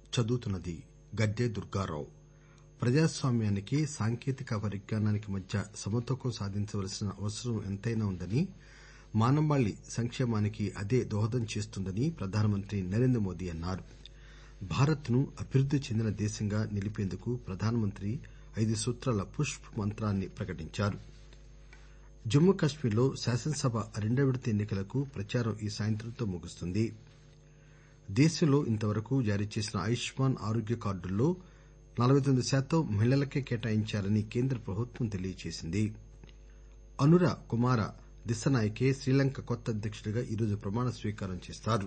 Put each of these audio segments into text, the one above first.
చదువుతున్నది గద్దె దుర్గారావు ప్రజాస్వామ్యానికి సాంకేతిక పరిజ్ఞానానికి మధ్య సమతూకం సాధించవలసిన అవసరం ఎంతైనా ఉందని మానవాళి సంక్షేమానికి అదే దోహదం చేస్తుందని ప్రధానమంత్రి నరేంద్ర మోదీ అన్నారు భారత్ ను అభివృద్ది చెందిన దేశంగా నిలిపేందుకు ప్రధానమంత్రి ఐదు సూత్రాల పుష్ మంత్రాన్ని ప్రకటించారు జమ్మూ కశ్మీర్ లో శాసనసభ రెండో విడత ఎన్ని కలకు ప్రచారం ఈ సాయంత్రంతో ముగుస్తుంది దేశంలో ఇంతవరకు జారీ చేసిన ఆయుష్మాన్ ఆరోగ్య కార్డుల్లో నలబై తొమ్మిది శాతం మహిళలకే కేటాయించారని కేంద్ర ప్రభుత్వం తెలియజేసింది అనుర కుమార దిశనాయకే శ్రీలంక కొత్త అధ్యకుడిగా ఈరోజు ప్రమాణ స్వీకారం చేస్తారు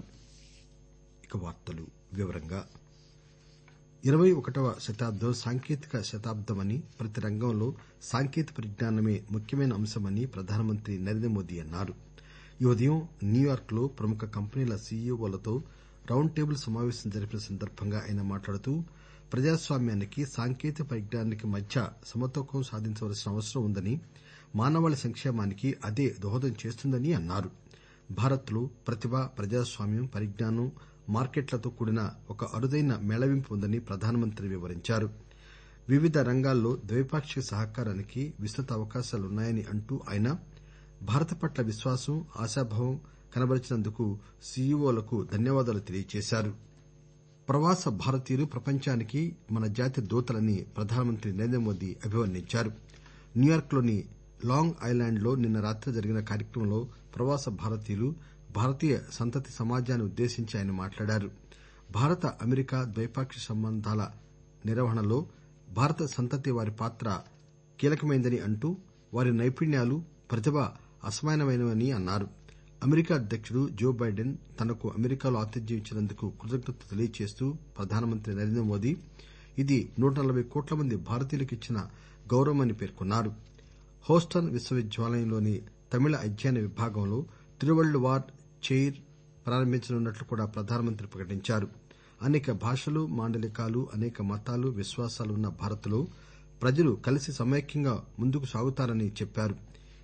ఇరవై ఒకటవ శతాబ్దం సాంకేతిక శతాబ్దమని ప్రతి రంగంలో సాంకేతిక పరిజ్ఞానమే ముఖ్యమైన అంశమని ప్రధానమంత్రి నరేంద్ర మోదీ అన్నారు ఈ ఉదయం న్యూయార్క్ లో ప్రముఖ కంపెనీల సీఈఓలతో రౌండ్ టేబుల్ సమావేశం జరిపిన సందర్బంగా ఆయన మాట్లాడుతూ ప్రజాస్వామ్యానికి సాంకేతిక పరిజ్ఞానానికి మధ్య సమతూకం సాధించవలసిన అవసరం ఉందని మానవాళి సంక్షేమానికి అదే దోహదం చేస్తుందని అన్నారు భారత్ లో ప్రతిభ ప్రజాస్వామ్యం పరిజ్ఞానం మార్కెట్లతో కూడిన ఒక అరుదైన మేళవింపు ఉందని ప్రధానమంత్రి వివరించారు వివిధ రంగాల్లో ద్వైపాక్షిక సహకారానికి విస్తృత అవకాశాలున్నాయని అంటూ ఆయన భారత్ పట్ల విశ్వాసం ఆశాభావం కనబరిచినందుకు సీఈఓలకు ధన్యవాదాలు తెలియజేశారు ప్రవాస భారతీయులు ప్రపంచానికి మన జాతి దూతలని ప్రధానమంత్రి నరేంద్ర మోదీ అభివర్ణించారు న్యూయార్క్ లోని లాంగ్ ఐలాండ్ లో నిన్న రాత్రి జరిగిన కార్యక్రమంలో ప్రవాస భారతీయులు భారతీయ సంతతి సమాజాన్ని ఉద్దేశించి ఆయన మాట్లాడారు భారత అమెరికా ద్వైపాక్షిక సంబంధాల నిర్వహణలో భారత సంతతి వారి పాత్ర కీలకమైందని అంటూ వారి నైపుణ్యాలు ప్రతిభ అసమానమైనవని అన్నారు అమెరికా అధ్యకుడు జో బైడెన్ తనకు అమెరికాలో ఆతిథ్యం ఇచ్చినందుకు కృతజ్ఞతలు తెలియజేస్తూ ప్రధానమంత్రి నరేంద్ర మోదీ ఇది నూట నలబై కోట్ల మంది భారతీయులకు ఇచ్చిన గౌరవమని పేర్కొన్నారు హూస్టన్ విశ్వవిద్యాలయంలోని తమిళ అధ్యయన విభాగంలో తిరువళ్లువార్ చైర్ ప్రారంభించనున్నట్లు కూడా ప్రధానమంత్రి ప్రకటించారు అనేక భాషలు మాండలికాలు అనేక మతాలు విశ్వాసాలు ఉన్న భారత్ లో ప్రజలు కలిసి సమైక్యంగా ముందుకు సాగుతారని చెప్పారు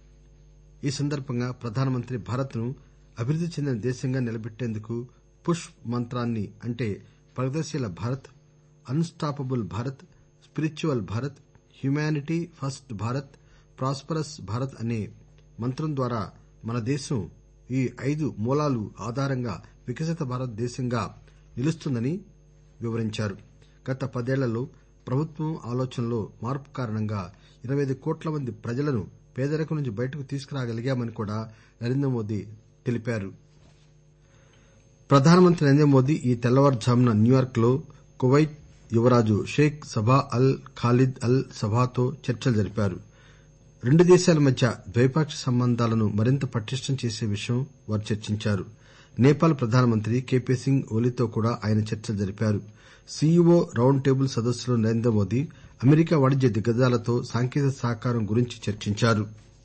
ఈ సందర్బంగా ప్రధానమంత్రి భారత్ ను అభివృద్ది చెందిన దేశంగా నిలబెట్టేందుకు పుష్ మంత్రాన్ని అంటే ప్రగతిశీల Bharat unstoppable Bharat spiritual Bharat humanity first Bharat prosperous Bharat అనే మంత్రం ద్వారా మన దేశం ఈ ఐదు మూలాలు ఆధారంగా వికసిత భారత దేశంగా నిలుస్తుందని వివరించారు గత పదేళ్లలో ప్రభుత్వం ఆలోచనలో మార్పు కారణంగా ఇరవై ఐదు కోట్ల మంది ప్రజలను పేదరికం నుంచి బయటకు తీసుకురాగలిగామని కూడా నరేంద్ర మోదీ తెలిపారు ప్రధానమంత్రి నరేంద్ర మోదీ ఈ తెల్లవారుఝామున న్యూయార్క్ లో కువైట్ యువరాజు షేక్ సబా అల్ ఖాలిద్ అల్ సబాతో చర్చలు జరిపారు రెండు దేశాల మధ్య ద్వైపాక్షిక సంబంధాలను మరింత పటిష్టం చేసే విషయం వారు చర్చించారు నేపాల్ ప్రధానమంత్రి కెపి సింగ్ ఓలీతో కూడా ఆయన చర్చలు జరిపారు సీఈఓ రౌండ్ టేబుల్ సదస్సులో నరేంద్ర మోదీ అమెరికా వాణిజ్య దిగ్గజాలతో సాంకేతిక సహకారం గురించి చర్చించారు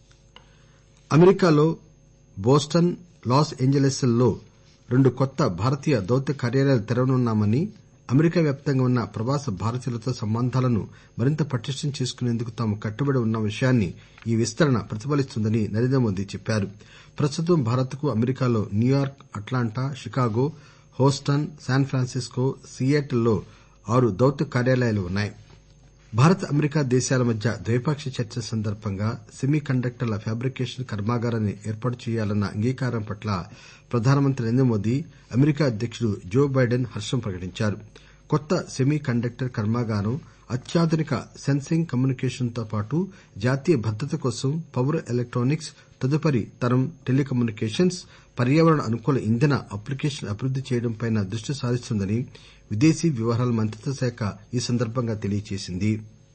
అమెరికాలో బోస్టన్ లాస్ ఏంజలీస్ లలో రెండు కొత్త భారతీయ దౌత్య కార్యాలయాలు తెరవనున్నామని అమెరికా వ్యాప్తంగా ఉన్న ప్రవాస భారతీయులతో సంబంధాలను మరింత పటిష్టం చేసుకునేందుకు తాము కట్టుబడి ఉన్న విషయాన్ని ఈ విస్తరణ ప్రతిఫలిస్తుందని నరేంద్ర మోదీ చెప్పారు ప్రస్తుతం భారత్ కు అమెరికాలో New York Atlanta Chicago Houston San Francisco Seattle లో ఆరు దౌత్య కార్యాలయాలు ఉన్నాయి భారత్ అమెరికా దేశాల మధ్య ద్వైపాక్షిక చర్చల సందర్బంగా సెమీ కండక్టర్ల ఫ్యాబ్రికేషన్ కర్మాగారాన్ని ఏర్పాటు చేయాలన్న అంగీకారం పట్ల ప్రధానమంత్రి నరేంద్ర మోదీ అమెరికా అధ్యకుడు జో బైడెన్ హర్షం ప్రకటించారు కొత్త సెమీ కండక్టర్ కర్మాగారం అత్యాధునిక సెన్సింగ్ కమ్యూనికేషన్ తో పాటు జాతీయ భద్రత కోసం పవర్ ఎలక్టానిక్స్ తదుపరి తరం టెలికమ్యూనికేషన్స్ పర్యావరణ అనుకూల ఇంధన అప్లికేషన్ అభివృద్ది చేయడంపై దృష్టి సారిస్తుందని విదేశీ వ్యవహారాల మంత్రిత్వ శాఖ ఈ సందర్బంగా తెలియజేసింది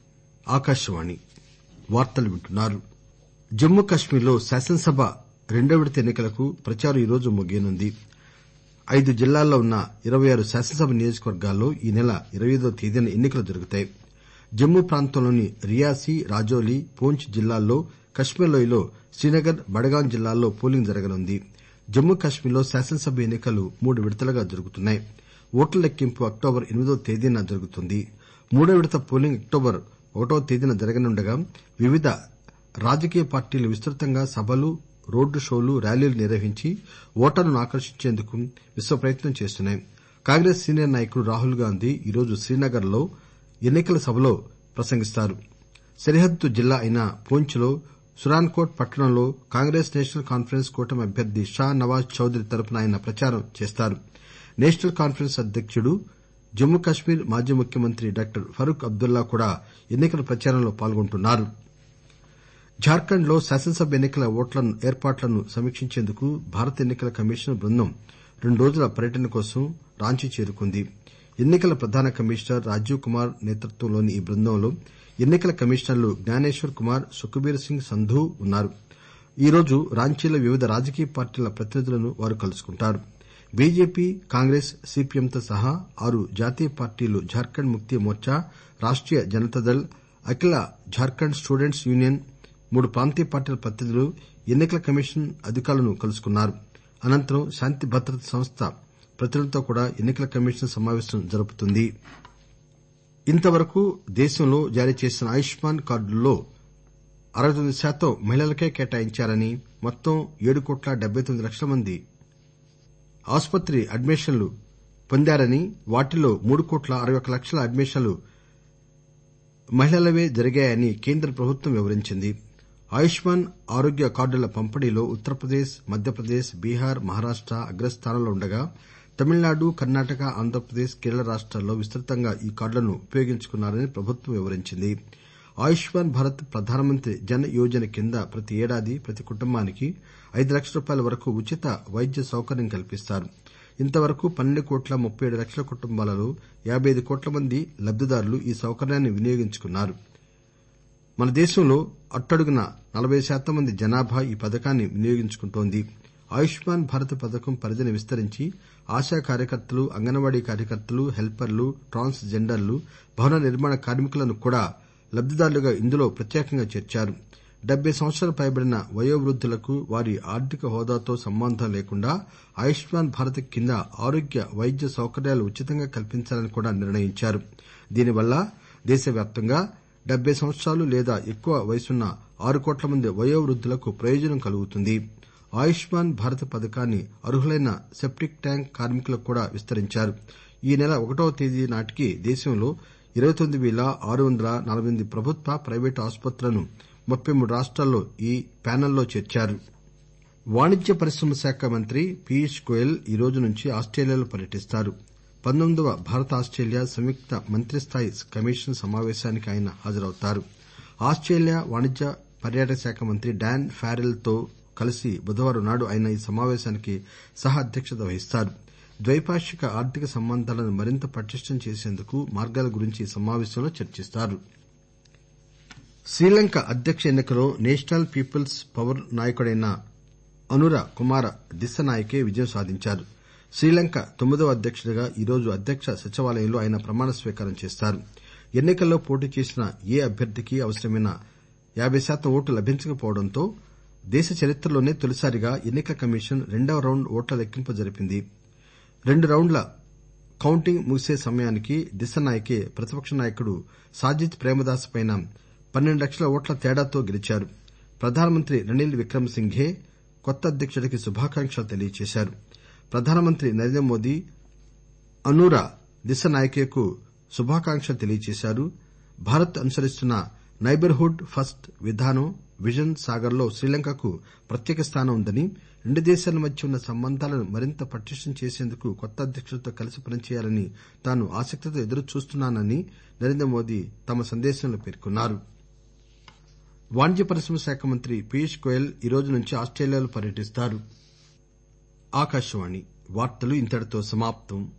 జమ్మూ కశ్మీర్ లో శాసనసభ రెండో విడత ఎన్ని కలకు ప్రచారం ఈరోజు ముగియనుంది ఐదు జిల్లాల్లో ఉన్న ఇరవై ఆరు శాసనసభ నియోజకవర్గాల్లో ఈ నెల ఇరవై ఐదవ తేదీన ఎన్ని కలు జరుగుతాయి జమ్మూ ప్రాంతంలోని రియాసీ రాజౌరి పూంచ్ జిల్లాల్లో కశ్మీర్ లోయలో శ్రీనగర్ బడగాం జిల్లాల్లో పోలింగ్ జరగనుంది జమ్మూ కశ్మీర్ లో శాసనసభ ఎన్ని కలు మూడు విడతలుగా జరుగుతున్నాయి ఓట్ల లెక్కింపు అక్టోబర్ ఎనిమిదవ తేదీన జరుగుతుంది మూడో విడత పోలింగ్ అక్టోబర్ ఒకటవ తేదీన జరగనుండగా వివిధ రాజకీయ పార్టీలు విస్తృతంగా సభలు రోడ్డు షోలు ర్యాలీలు నిర్వహించి ఓటర్లను ఆకర్షించేందుకు విశ్వప్రయత్నం చేస్తున్నాయి కాంగ్రెస్ సీనియర్ నాయకుడు రాహుల్ గాంధీ ఈరోజు శ్రీనగర్ లో ఎన్ని కల సభలో ప్రసంగిస్తారు సరిహద్దు జిల్లా అయిన పూంచ్ లో సురాన్కోట్ పట్టణంలో కాంగ్రెస్ నేషనల్ కాన్ఫరెన్స్ కూటమి అభ్యర్థి షా నవాజ్ చౌదరి తరపున ఆయన ప్రచారం చేస్తారు నేషనల్ కాన్ఫరెన్స్ అధ్యకుడు జమ్మూ కశ్మీర్ మాజీ ముఖ్యమంత్రి డాక్టర్ ఫరూక్ అబ్దుల్లా కూడా ఎన్ని కల ప్రచారంలో పాల్గొంటున్నారు జార్ఖండ్ లో శాసనసభ ఎన్ని కల ఓట్ల ఏర్పాట్లను సమీక్షించేందుకు భారత ఎన్ని కల కమిషన్ బృందం రెండు రోజుల పర్యటన కోసం రాంచీ చేరుకుంది ఎన్ని కల ప్రధాన కమిషనర్ రాజీవ్ కుమార్ నేతృత్వంలోని ఈ బృందంలో ఎన్ని కల కమిషనర్లు జ్ఞానేశ్వర్ కుమార్ సుఖ్బీర్ సింగ్ సంధూ ఉన్నారు ఈరోజు రాంచీలో వివిధ రాజకీయ పార్టీల ప్రతినిధులను వారు కలుసుకుంటారు బీజేపీ కాంగ్రెస్ సీపీఎంతో సహా ఆరు జాతీయ పార్టీలు జార్ఖండ్ ముక్తి మోర్చా రాష్టీయ జనతాదళ్ అఖిల జార్ఖండ్ స్టూడెంట్స్ యూనియన్ మూడు ప్రాంతీయ పార్టీల ప్రతినిధులు ఎన్ని కల కమిషన్ అధికారులను కలుసుకున్నారు అనంతరం శాంతి భద్రతా సంస్థ ప్రతినిధులతో కూడా ఎన్ని కల కమిషన్ సమావేశం జరుపుతుంది ఇంతవరకు దేశంలో జారీ చేసిన ఆయుష్మాన్ కార్డుల్లో అరవై తొమ్మిది శాతం మహిళలకే కేటాయించారని మొత్తం ఏడు కోట్ల డెబ్బై తొమ్మిది లక్షల మంది ఆసుపత్రి అడ్మిషన్లు పొందారని వాటిలో మూడు కోట్ల అరవై ఒక్క లక్షల అడ్మిషన్లు మహిళలవే జరిగాయని కేంద్ర ప్రభుత్వం వివరించింది ఆయుష్మాన్ ఆరోగ్య కార్డుల పంపిణీలో ఉత్తరప్రదేశ్ మధ్యప్రదేశ్ బీహార్ మహారాష్ట అగ్రస్థానంలో ఉండగా తమిళనాడు కర్ణాటక ఆంధ్రప్రదేశ్ కేరళ రాష్టాల్లో విస్తృతంగా ఈ కార్డులను ఉపయోగించుకున్నారని ప్రభుత్వం వివరించింది ఆయుష్మాన్ భారత్ ప్రధానమంత్రి జన్ యోజన కింద ప్రతి ఏడాది ప్రతి కుటుంబానికి ఐదు లక్షల రూపాయల వరకు ఉచిత వైద్య సౌకర్యం కల్పిస్తారు ఇంతవరకు పన్నెండు కోట్ల ముప్పై ఏడు లక్షల కుటుంబాలలో యాబై ఐదు కోట్ల మంది లబ్దిదారులు ఈ సౌకర్యాన్ని వినియోగించుకున్నారు మన దేశంలో అట్టడుగున నలబై శాతం మంది జనాభా ఈ పథకాన్ని వినియోగించుకుంటోంది ఆయుష్మాన్ భారత్ పథకం పరిధిని విస్తరించి ఆశా కార్యకర్తలు అంగన్వాడీ కార్యకర్తలు హెల్పర్లు ట్రాన్స్ జెండర్లు భవన నిర్మాణ కార్మికులను కూడా లబ్దిదారులుగా ఇందులో ప్రత్యేకంగా చేర్చారు డెబ్బై సంవత్సరాలు పైబడిన వయోవృద్దులకు వారి ఆర్థిక హోదాతో సంబంధం లేకుండా ఆయుష్మాన్ భారత్ కింద ఆరోగ్య వైద్య సౌకర్యాలు ఉచితంగా కల్పించాలని కూడా నిర్ణయించారు దీనివల్ల దేశవ్యాప్తంగా డెబ్బై సంవత్సరాలు లేదా ఎక్కువ వయసున్న ఆరు కోట్ల మంది వయోవృద్దులకు ప్రయోజనం కలుగుతుంది ఆయుష్మాన్ భారత్ పథకాన్ని అర్హులైన సెప్టిక్ ట్యాంక్ కార్మికులకు కూడా విస్తరించారు ఈ నెల ఒకటవ తేదీ నాటికి దేశంలో ఇరవై తొమ్మిది పేల ఆరు వందల నలబై ఎనిమిది ప్రభుత్వ ప్రైవేటు ఆసుపత్రులను ముప్పై మూడు రాష్టాల్లో ఈ ప్యానెల్లో చేర్చారు వాణిజ్య పరిశ్రమల శాఖ మంత్రి పీయూష్ గోయల్ ఈ రోజు నుంచి ఆస్టేలియాలో పర్యటిస్తారు పంతొమ్మిదవ భారత ఆస్టేలియా సంయుక్త మంత్రిస్థాయి కమిషన్ సమావేశానికి ఆయన హాజరవుతారు ఆస్టేలియా వాణిజ్య పర్యాటక శాఖ మంత్రి డాన్ ఫారెల్ తో కలిసి బుధవారం నాడు ఆయన ఈ సమావేశానికి సహ అధ్యక్షత వహిస్తారు ద్వైపాక్షిక ఆర్థిక సంబంధాలను మరింత పటిష్టం చేసేందుకు మార్గాల గురించి ఈ సమావేశంలో చర్చిస్తారు శ్రీలంక అధ్యక్ష ఎన్ని కలో నేషనల్ పీపుల్స్ పవర్ నాయకుడైన అనుర కుమార దిశనాయకే విజయం సాధించారు శ్రీలంక తొమ్మిదవ అధ్యకుడిగా ఈరోజు అధ్యక్ష సచివాలయంలో ఆయన ప్రమాణ స్వీకారం చేస్తారు ఎన్ని కల్లో పోటీ చేసిన ఏ అభ్యర్థికి అవసరమైన యాబై శాతం ఓట్లు లభించకపోవడంతో దేశ చరిత్రలోనే తొలిసారిగా ఎన్ని కల కమిషన్ రెండవ రౌండ్ ఓట్ల లెక్కింపు జరిపింది రెండు రౌండ్ల కౌంటింగ్ ముగిసే సమయానికి దిశనాయకే ప్రతిపక్ష నాయకుడు సాజిద్ ప్రేమదాస్ పై పన్నెండు లక్షల ఓట్ల తేడాతో గెలిచారు ప్రధానమంత్రి రనిల్ విక్రమ్ సింఘే కొత్త అధ్యకుడికి శుభాకాంక్షలు తెలియజేశారు ప్రధానమంత్రి నరేంద్ర మోదీ అనూరా దిశనాయకేకు శుభాకాంక్షలు తెలియజేశారు భారత్ అనుసరిస్తున్న నైబర్ హుడ్ ఫస్ట్ విధానం విజన్ సాగర్ లో శ్రీలంకకు ప్రత్యేక స్థానం ఉందని రెండు దేశాల మధ్య ఉన్న సంబంధాలను మరింత పటిష్టం చేసేందుకు కొత్త అధ్యకుడితో కలిసి పనిచేయాలని తాను ఆసక్తితో ఎదురుచూస్తున్నానని నరేంద్ర మోదీ తమ సందేశంలో పేర్కొన్నారు వాణిజ్య పరిశ్రమల శాఖ మంత్రి పీయూష్ గోయల్ ఈ రోజు నుంచి ఆస్టేలియాలో పర్యటిస్తారు